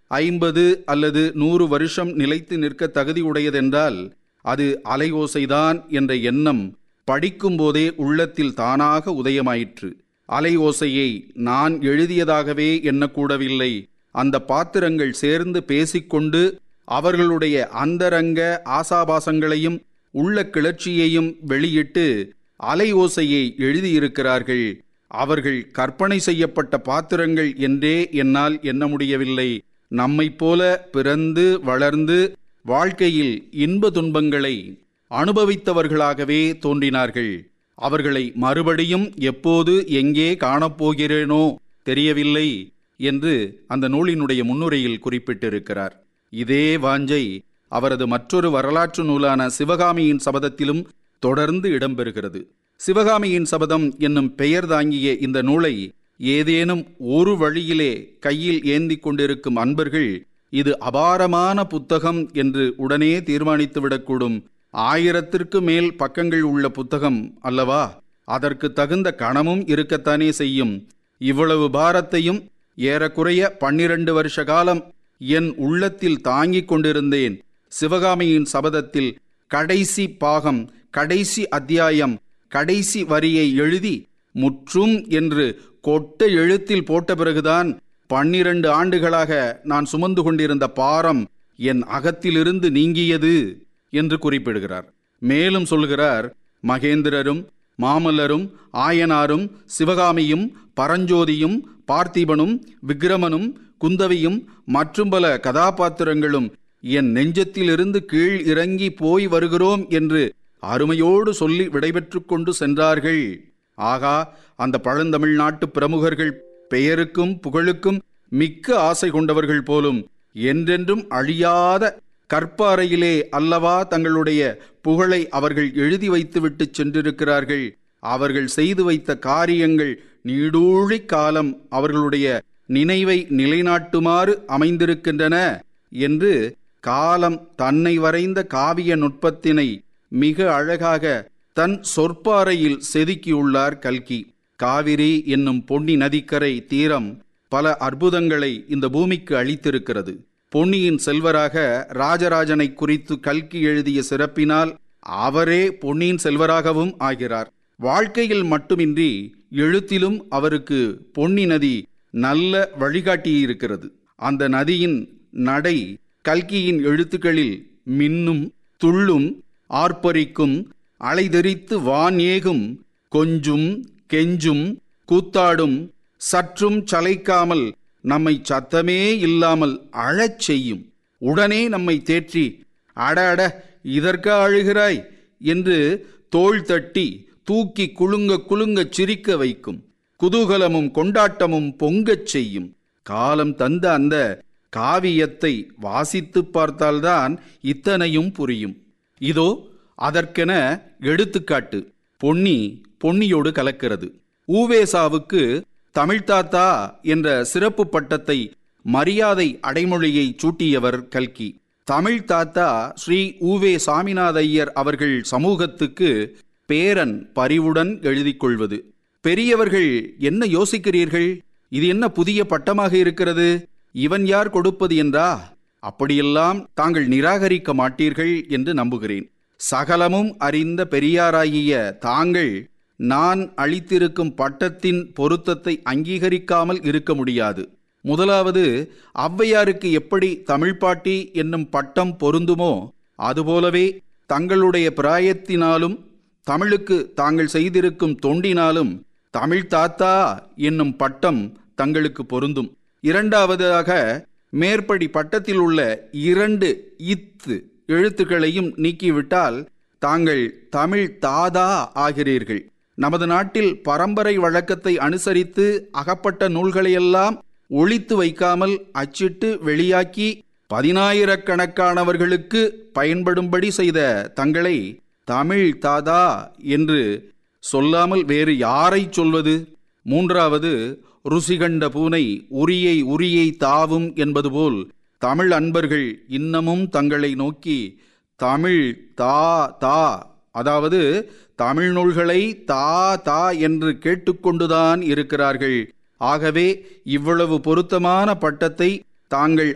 ஐம்பது அல்லது நூறு வருஷம் நிலைத்து நிற்க தகுதியுடையதென்றால் அது அலையோசைதான் என்ற எண்ணம் படிக்கும்போதே உள்ளத்தில் தானாக உதயமாயிற்று அலையோசையை நான் எழுதியதாகவே எண்ணக்கூடவில்லை அந்த பாத்திரங்கள் சேர்ந்து பேசிக்கொண்டு அவர்களுடைய அந்தரங்க ஆசாபாசங்களையும் உள்ள கிளர்ச்சியையும் வெளியிட்டு அலையோசையை எழுதியிருக்கிறார்கள் அவர்கள் கற்பனை செய்யப்பட்ட பாத்திரங்கள் என்றே என்னால் எண்ண முடியவில்லை நம்மைப் போல பிறந்து வளர்ந்து வாழ்க்கையில் இன்ப துன்பங்களை அனுபவித்தவர்களாகவே தோன்றினார்கள் அவர்களை மறுபடியும் எப்போது எங்கே காணப்போகிறேனோ தெரியவில்லை என்று அந்த நூலினுடைய முன்னுரையில் குறிப்பிட்டிருக்கிறார் இதே வாஞ்சை அவரது மற்றொரு வரலாற்று நூலான சிவகாமியின் சபதத்திலும் தொடர்ந்து இடம்பெறுகிறது சிவகாமியின் சபதம் என்னும் பெயர் தாங்கிய இந்த நூலை ஏதேனும் ஒரு வழியிலே கையில் ஏந்தி கொண்டிருக்கும் அன்பர்கள் இது அபாரமான புத்தகம் என்று உடனே தீர்மானித்துவிடக்கூடும் ஆயிரத்திற்கு மேல் பக்கங்கள் உள்ள புத்தகம் அல்லவா அதற்கு தகுந்த கணமும் இருக்கத்தானே செய்யும் இவ்வளவு பாரத்தையும் ஏறக்குறைய பன்னிரண்டு வருஷ காலம் என் உள்ளத்தில் தாங்கிக் கொண்டிருந்தேன் சிவகாமியின் சபதத்தில் கடைசி பாகம் கடைசி அத்தியாயம் கடைசி வரியை எழுதி முற்றும் என்று கொட்ட எழுத்தில் போட்ட பிறகுதான் பன்னிரண்டு ஆண்டுகளாக நான் சுமந்து கொண்டிருந்த பாரம் என் அகத்திலிருந்து நீங்கியது என்று குறிப்பிடுகிறார் மேலும் சொல்கிறார் மகேந்திரரும் மாமல்லரும் ஆயனாரும் சிவகாமியும் பரஞ்சோதியும் பார்த்திபனும் விக்கிரமனும் குந்தவியும் மற்றும் பல கதாபாத்திரங்களும் என் நெஞ்சத்திலிருந்து கீழ் இறங்கி போய் வருகிறோம் என்று அருமையோடு சொல்லி விடைபெற்று கொண்டு சென்றார்கள் ஆகா அந்த பழந்தமிழ்நாட்டு பிரமுகர்கள் பெயருக்கும் புகழுக்கும் மிக்க ஆசை கொண்டவர்கள் போலும் என்றென்றும் அழியாத கற்பாறையிலே அல்லவா தங்களுடைய புகழை அவர்கள் எழுதி வைத்துவிட்டு சென்றிருக்கிறார்கள் அவர்கள் செய்து வைத்த காரியங்கள் நீடூழி காலம் அவர்களுடைய நினைவை நிலைநாட்டுமாறு அமைந்திருக்கின்றன என்று காலம் தன்னை வரைந்த காவிய நுட்பத்தினை மிக அழகாக தன் சொற்பாறையில் செதுக்கியுள்ளார் கல்கி காவிரி என்னும் பொன்னி நதிக்கரை தீரம் பல அற்புதங்களை இந்த பூமிக்கு அளித்திருக்கிறது பொன்னியின் செல்வராக ராஜராஜனை குறித்து கல்கி எழுதிய சிறப்பினால் அவரே பொன்னியின் செல்வராகவும் ஆகிறார் வாழ்க்கையில் மட்டுமின்றி எழுத்திலும் அவருக்கு பொன்னி நதி நல்ல வழிகாட்டியிருக்கிறது அந்த நதியின் நடை கல்கியின் எழுத்துக்களில் மின்னும் துள்ளும் ஆர்ப்பரிக்கும் அலைதெறித்து வான் ஏகும் கொஞ்சும் கெஞ்சும் கூத்தாடும் சற்றும் சளைக்காமல் நம்மை சத்தமே இல்லாமல் அழச் செய்யும் உடனே நம்மை தேற்றி அட அட இதற்கா அழுகிறாய் என்று தோள் தட்டி தூக்கி குலுங்க குலுங்க சிரிக்க வைக்கும் குதூகலமும் கொண்டாட்டமும் பொங்கச் செய்யும் காலம் தந்த அந்த காவியத்தை வாசித்துப் பார்த்தால்தான் இத்தனையும் புரியும் இதோ அதற்கென எடுத்துக்காட்டு பொன்னி பொன்னியோடு கலக்கிறது ஊவேசாவுக்கு தமிழ்தாத்தா என்ற சிறப்பு பட்டத்தை மரியாதை அடைமொழியை சூட்டியவர் கல்கி தமிழ் தாத்தா ஸ்ரீ ஊவே சாமிநாத ஐயர் அவர்கள் சமூகத்துக்கு பேரன் பரிவுடன் எழுதிக் கொள்வது பெரியவர்கள் என்ன யோசிக்கிறீர்கள் இது என்ன புதிய பட்டமாக இருக்கிறது இவன் யார் கொடுப்பது என்றா அப்படியெல்லாம் தாங்கள் நிராகரிக்க மாட்டீர்கள் என்று நம்புகிறேன் சகலமும் அறிந்த பெரியாராகிய தாங்கள் நான் அளித்திருக்கும் பட்டத்தின் பொருத்தத்தை அங்கீகரிக்காமல் இருக்க முடியாது முதலாவது ஔவையாருக்கு எப்படி தமிழ்ப்பாட்டி என்னும் பட்டம் பொருந்துமோ அதுபோலவே தங்களுடைய பிராயத்தினாலும் தமிழுக்கு தாங்கள் செய்திருக்கும் தொண்டினாலும் தமிழ் தாத்தா என்னும் பட்டம் தங்களுக்கு பொருந்தும் இரண்டாவதாக மேற்படி பட்டத்தில் உள்ள இரண்டு இத்து எழுத்துக்களையும் நீக்கிவிட்டால் தாங்கள் தமிழ் தாதா ஆகிறீர்கள் நமது நாட்டில் பரம்பரை வழக்கத்தை அனுசரித்து அகப்பட்ட நூல்களையெல்லாம் ஒழித்து வைக்காமல் அச்சிட்டு வெளியாக்கி பதினாயிரக்கணக்கானவர்களுக்கு பயன்படும்படி செய்த தங்களை தமிழ் தாதா என்று சொல்லாமல் வேறு யாரை சொல்வது மூன்றாவது ருசிகண்ட பூனை உரியை உரியை தாவும் என்பது போல் தமிழ் அன்பர்கள் இன்னமும் தங்களை நோக்கி தமிழ் தா தா அதாவது தமிழ் நூல்களை தா தா என்று கேட்டுக்கொண்டுதான் இருக்கிறார்கள் ஆகவே இவ்வளவு பொருத்தமான பட்டத்தை தாங்கள்